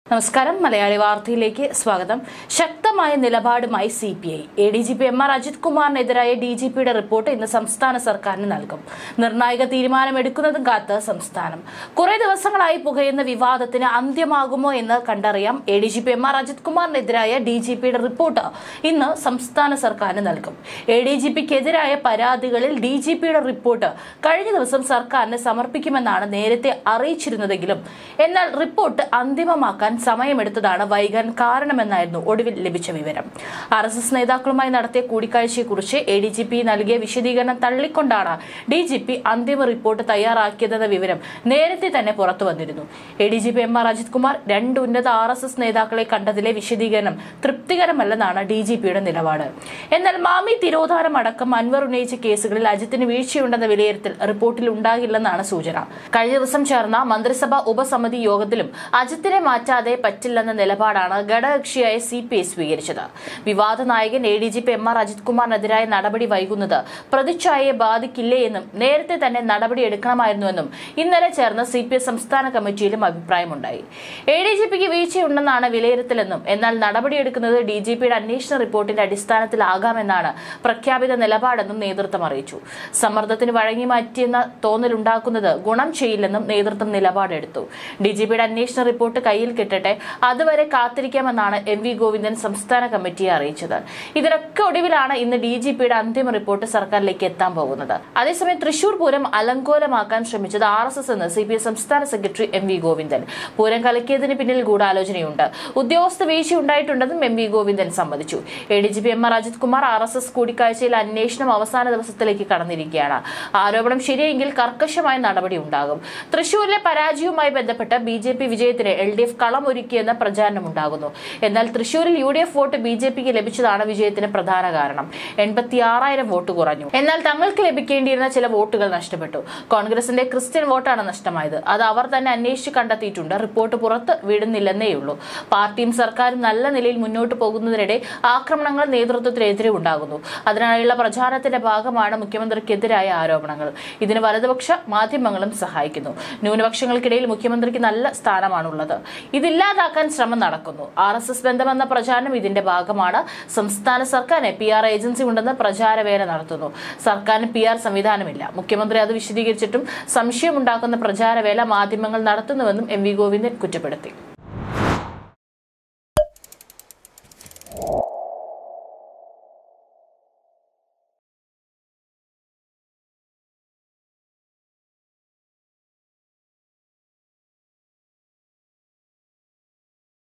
നമസ്കാരം മലയാളി വാർത്തയിലേക്ക് സ്വാഗതം ശക്തമായ നിലപാടുമായി C P I A D G P M R Ajith കുമാറിനെതിരായ ഡി ജി പിയുടെ റിപ്പോർട്ട് ഇന്ന് സംസ്ഥാന സർക്കാരിന് നൽകും നിർണായക തീരുമാനമെടുക്കുന്നതും കാത്ത് സംസ്ഥാനം കുറെ ദിവസങ്ങളായി പുകയുന്ന വിവാദത്തിന് അന്ത്യമാകുമോ എന്ന് കണ്ടറിയാം A D G P M R Ajith കുമാറിനെതിരായ ഡി ജി പിയുടെ റിപ്പോർട്ട് ഇന്ന് സംസ്ഥാന സർക്കാരിന് നൽകും എ ഡി ജി പിക്കെതിരായ പരാതികളിൽ ഡി ജി പിയുടെ റിപ്പോർട്ട് കഴിഞ്ഞ ദിവസം സർക്കാരിന് സമർപ്പിക്കുമെന്നാണ് നേരത്തെ അറിയിച്ചിരുന്നതെങ്കിലും എന്നാൽ റിപ്പോർട്ട് അന്തിമമാക്കാൻ സമയമെടുത്തതാണ് വൈകാൻ കാരണമെന്നായിരുന്നു ഒടുവിൽ ലഭിച്ച വിവരം ആർ എസ് എസ് നേതാക്കളുമായി നടത്തിയ കൂടിക്കാഴ്ചയെക്കുറിച്ച് എ ഡി ജി പി നൽകിയ വിശദീകരണം തള്ളിക്കൊണ്ടാണ് ഡി ജി പി അന്തിമ റിപ്പോർട്ട് തയ്യാറാക്കിയതെന്ന വിവരം നേരത്തെ തന്നെ പുറത്തു വന്നിരുന്നു A D G P M R Ajith Kumar രണ്ട് ഉന്നത ആർ എസ് എസ് നേതാക്കളെ കണ്ടതിലെ വിശദീകരണം തൃപ്തികരമല്ലെന്നാണ് ഡി ജി പിയുടെ നിലപാട് എന്നാൽ മാമി തിരോധാനം അടക്കം അൻവർ ഉന്നയിച്ച കേസുകളിൽ അജിത്തിന് വീഴ്ചയുണ്ടെന്ന വിലയിരുത്തൽ റിപ്പോർട്ടിൽ ഉണ്ടാകില്ലെന്നാണ് സൂചന കഴിഞ്ഞ ദിവസം ചേർന്ന മന്ത്രിസഭാ ഉപസമിതി യോഗത്തിലും അജിത്തിനെ മാറ്റാതെ പറ്റില്ലെന്ന നിലപാടാണ് ഘടകകക്ഷിയായ സി പി ഐ സ്വീകരിച്ചത് വിവാദ നായകൻ A D G P M R Ajith കുമാറിനെതിരായ നടപടി വൈകുന്നത് പ്രതിച്ഛായയെ ബാധിക്കില്ലേ എന്നും നേരത്തെ തന്നെ നടപടി എടുക്കണമായിരുന്നുവെന്നും ഇന്നലെ ചേർന്ന സി പി ഐ സംസ്ഥാന കമ്മിറ്റിയിലും അഭിപ്രായമുണ്ടായി എ ഡി ജി പിക്ക് വീഴ്ചയുണ്ടെന്നാണ് വിലയിരുത്തലെന്നും എന്നാൽ നടപടിയെടുക്കുന്നത് ഡി ജി പിയുടെ അന്വേഷണ റിപ്പോർട്ടിന്റെ അടിസ്ഥാനത്തിലാകാമെന്നാണ് പ്രഖ്യാപിത നിലപാടെന്നും നേതൃത്വം അറിയിച്ചു സമ്മർദ്ദത്തിന് വഴങ്ങി മാറ്റിയെന്ന തോന്നലുണ്ടാക്കുന്നത് ഗുണം ചെയ്യില്ലെന്നും നേതൃത്വം നിലപാടെടുത്തു ഡി ജി പിയുടെ അന്വേഷണ റിപ്പോർട്ട് കയ്യിൽ കിട്ടട്ടെ അതുവരെ കാത്തിരിക്കാമെന്നാണ് എം വി ഗോവിന്ദൻ സംസ്ഥാന കമ്മിറ്റിയെ അറിയിച്ചത് ഇതിനൊക്കെ ഒടുവിലാണ് ഇന്ന് ഡി ജി പിയുടെ അന്തിമ റിപ്പോർട്ട് സർക്കാരിലേക്ക് എത്താൻ പോകുന്നത് അതേസമയം തൃശൂർ പൂരം അലങ്കോലമാക്കാൻ ശ്രമിച്ചത് ആർ എസ് എസ് എന്ന് സി പി എം സംസ്ഥാന secretary M V Govindan Pooram കലക്കിയതിന് പിന്നിൽ ഗൂഢാലോചനയുണ്ട് ഉദ്യോഗസ്ഥ വീഴ്ച ഉണ്ടായിട്ടുണ്ടെന്നും എം വി ഗോവിന്ദൻ സമ്മതിച്ചു A D G P M R Ajith Kumar R S S കൂടിക്കാഴ്ചയിൽ അന്വേഷണം അവസാന ദിവസത്തിലേക്ക് കടന്നിരിക്കുകയാണ് ആരോപണം ശരിയെങ്കിൽ കർക്കശമായ നടപടി ഉണ്ടാകും തൃശൂരിലെ പരാജയവുമായി ബന്ധപ്പെട്ട് ബി ജെ പി വിജയത്തിന് എൽ ഡി എഫ് കളമൊരുക്കിയെന്ന പ്രചാരണമുണ്ടാകുന്നു എന്നാൽ തൃശൂരിൽ U D F vote B J പിക്ക് ലഭിച്ചതാണ് വിജയത്തിന് പ്രധാന കാരണം എൺപത്തി ആറായിരം വോട്ട് കുറഞ്ഞു എന്നാൽ തങ്ങൾക്ക് ലഭിക്കേണ്ടിയിരുന്ന ചില വോട്ടുകൾ നഷ്ടപ്പെട്ടു കോൺഗ്രസിന്റെ ക്രിസ്ത്യൻ വോട്ടാണ് നഷ്ടമായത് അത് അവർ തന്നെ അന്വേഷിച്ച് കണ്ടെത്തിയിട്ടുണ്ട് റിപ്പോർട്ട് പുറത്ത് വിടുന്നില്ലെന്നേയുള്ളൂ പാർട്ടിയും സർക്കാരും നല്ല നിലയിൽ മുന്നോട്ട് പോകുന്നതിനിടെ ആക്രമണങ്ങൾ നേതൃത്വത്തിനെതിരെ ഉണ്ടാകുന്നു അതിനായുള്ള പ്രചാരണത്തിന്റെ ഭാഗമാണ് മുഖ്യമന്ത്രിക്കെതിരായ ആരോപണങ്ങൾ ഇതിന് വലതുപക്ഷ മാധ്യമങ്ങളും സഹായിക്കുന്നു ന്യൂനപക്ഷങ്ങൾക്കിടയിൽ മുഖ്യമന്ത്രിക്ക് നല്ല സ്ഥാനമാണുള്ളത് ഇതില്ലാതാക്കാൻ ശ്രമം നടക്കുന്നു ആർ എസ് എസ് ബന്ധമെന്ന പ്രചാരണം ഇതിന്റെ ഭാഗമാണ് സംസ്ഥാന സർക്കാരിന് പി ആർ ഏജൻസി ഉണ്ടെന്ന് പ്രചാരവേല നടത്തുന്നു സർക്കാരിന് പി ആർ സംവിധാനമില്ല മുഖ്യമന്ത്രി അത് വിശദീകരിച്ചിട്ടും സംശയമുണ്ടാക്കുന്ന പ്രചാരവേല മാധ്യമങ്ങൾ നടത്തുന്നുവെന്നും എം വി ഗോവിന്ദൻ കുറ്റപ്പെടുത്തി